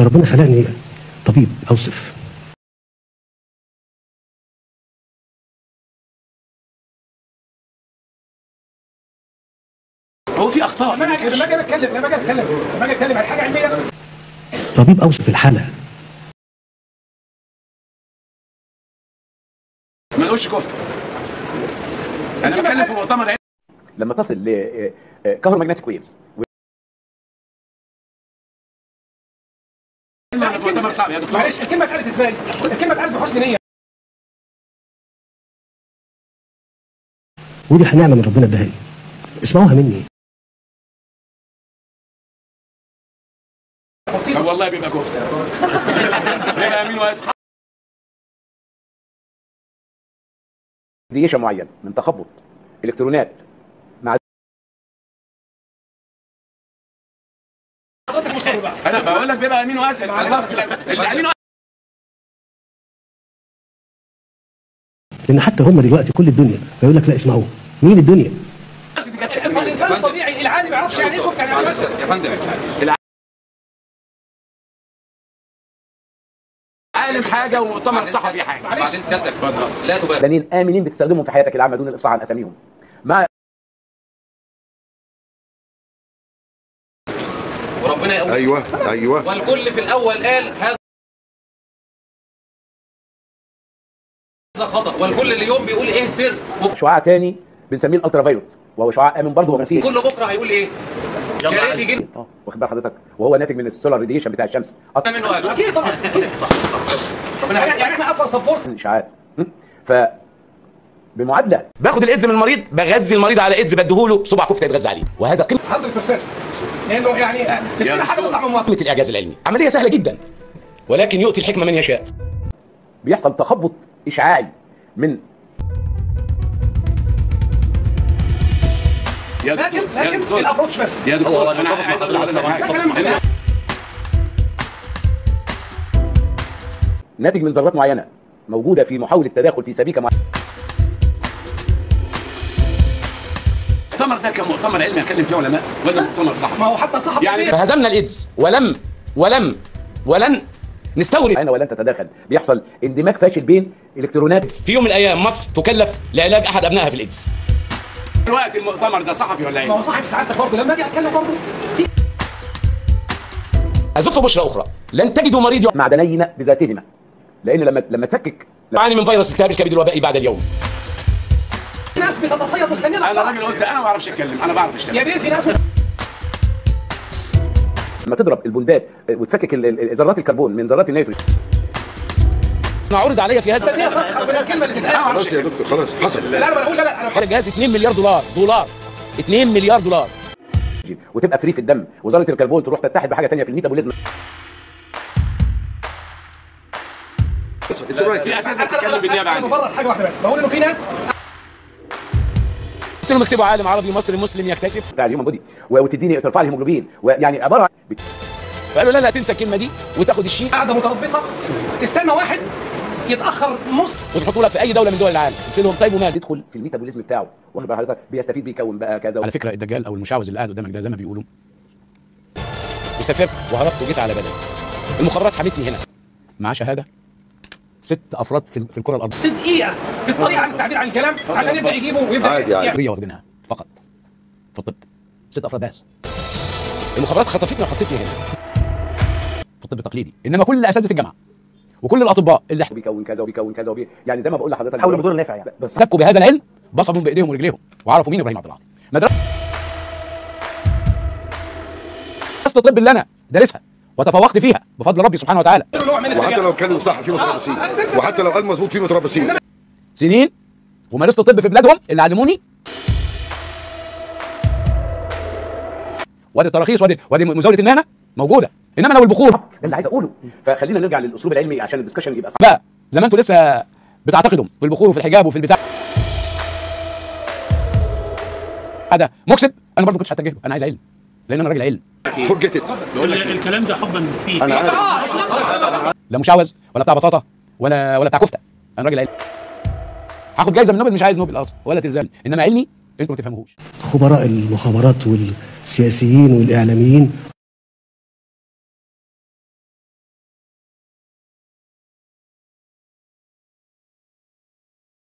فربنا خلقني طبيب اوصف هو في اخطاء لما اجي لما اجي اتكلم لما اجي اتكلم لما اجي اتكلم عن حاجه علميه طبيب اوصف الحاله ما نقولش كفته انا بتكلم في مؤتمر علمي لما تصل لكهرومagnetic ويفز في مؤتمر صعب يا دكتور معلش الكلمه اتقالت ازاي؟ الكلمه اتقالت بحسن نيه ودي نعمه من ربنا اداها لي اسمعوها مني بسيطه طب والله بيبقى كفته بيبقى امين واسع راديشن معين من تخبط الكترونات مع حضرتك مصر بقى انا بقول لك بيبقى امين واسع خلصت اللي امين واسع لان حتى هم دلوقتي كل الدنيا بيقول لك لا اسمعوه مين الدنيا دي كانت اما الانسان الطبيعي العادي ما يعرفش يعني ايه كفته يعني ايه بس يا فندم عالم حاجه ومؤتمر صحفي حاجه بعدين سيادتك لا تبالغ فنانين امنين بتستخدمهم في حياتك العامه دون الافصاح عن اساميهم مع وربنا يقول ايوه ايوه والكل في الاول قال هذا خطا والكل اليوم بيقول ايه السر شعاع تاني بنسميه الالترا فايولوت وهو شعاع امن برضه وغسيل كل بكره هيقول ايه يا ريت يجي لنا اه واخد بال حضرتك وهو ناتج من السولار راديشن بتاع الشمس اصلا منه قال اكيد طبعا اكيد يعني يعني احنا اصلا سبورت الاشاعات م? ف بمعادله باخد الايدز من المريض بغذي المريض على ايدز بديهوله صبع كفته يتغذى عليه وهذا قمه 100% لانه يعني نفسنا حاجه تطلع من مصر الاعجاز العلمي عمليه سهله جدا ولكن يؤتي الحكمه من يشاء بيحصل تخبط اشعاعي من يا لكن دكتور يا لكن دكتور الابروتش بس يا دكتور انا عايز اقول لحضرتك ده حاجه كلام مختلف ناتج من ذرات معينه موجوده في محاوله تداخل في سبيكه معينه المؤتمر ده كان مؤتمر علمي اتكلم فيه علماء ولا مؤتمر صحفي ما هو حتى صحفي يعني كبير. فهزمنا الايدز ولم ولم ولن نستورد معينه ولن تتداخل بيحصل اندماج فاشل بين الكترونات في يوم من الايام مصر تكلف لعلاج احد ابنائها في الايدز دلوقتي المؤتمر ده صحفي ولا ما هو ايه؟ صحفي سعادتك برضه لما اجي اتكلم برضه في ازف بشرى اخرى لن تجدوا مريض معدنيين بذاتهما لان لما لما تفكك يعاني من فيروس التهاب الكبد الوبائي بعد اليوم ناس بتتصيد مستنيين انا الأخبار. راجل قلت انا ما بعرفش اتكلم انا بعرف اشتغل يا بيه في ناس لما تضرب البندات وتفكك ال- ال- ذرات الكربون من ذرات النيتروجين عرض عليا في هذا مستنيه تسخر من الكلمه اللي تتقال خلاص يا دكتور خلاص حصل لا انا بقول لا لا انا هذا الجهاز 2 مليار دولار دولار 2 مليار دولار وتبقى فري في الدم وذره الكربون تروح تتحد بحاجه ثانيه في الميتابوليزم اتس رايت في اساس انا تتكلم بالنيابه انا عني مفرط حاجه واحده بس بقول انه في ناس قلت لهم اكتبوا عالم عربي مصري مسلم يكتشف بتاع الهيومن بودي وتديني ترفع لي الهيموجلوبين ويعني عباره عن فقالوا لا لا تنسى الكلمه دي وتاخد الشيك قاعده متربصه تستنى واحد يتاخر نص وتحطوا لك في اي دوله من دول العالم قلت لهم طيب ومال يدخل في الميتابوليزم بتاعه واخد بال حضرتك بيستفيد بيكون بقى كذا على فكره الدجال او المشعوذ اللي قاعد قدامك ده زي ما بيقولوا وسافرت وهربت وجيت على بلدي المخابرات حمتني هنا مع شهاده ست افراد في في الكره الارضيه ست دقيقه في الطريقه عن التعبير عن الكلام عشان يبدا يجيبه ويبدا عادي، عادي. هي واخدينها فقط في الطب ست افراد بس المخابرات خطفتني وحطتني هنا في الطب التقليدي انما كل اساتذه الجامعه وكل الاطباء اللي وبيكون كذا وبيكون كذا وبي... يعني زي ما بقول لحضرتك حاول بدون النافع يعني بس احتكوا بهذا العلم بصموا بايديهم ورجليهم وعرفوا مين ابراهيم عبد العاطي مدرسه الطب اللي انا دارسها وتفوقت فيها بفضل ربي سبحانه وتعالى نوع من وحتى الرجال. لو اتكلم صح في متربصين وحتى لو قال مظبوط في متربصين سنين ومارست الطب في بلادهم اللي علموني وادي التراخيص وادي وادي مزاوله المهنه موجوده انما لو البخور ده اللي عايز اقوله فخلينا نرجع للاسلوب العلمي عشان الدسكشن يبقى صح بقى زي ما انتوا لسه بتعتقدوا في البخور وفي الحجاب وفي البتاع هذا مكسب انا برضه ما كنتش هتجه له انا عايز علم لان انا راجل علم فورجيت ات الكلام ده حبا فيه انا عارف لا مشعوذ ولا بتاع بطاطا ولا ولا بتاع كفته انا راجل علم هاخد جايزه من نوبل مش عايز نوبل اصلا ولا تلزمني انما علمي انتوا ما تفهموهوش خبراء المخابرات والسياسيين والاعلاميين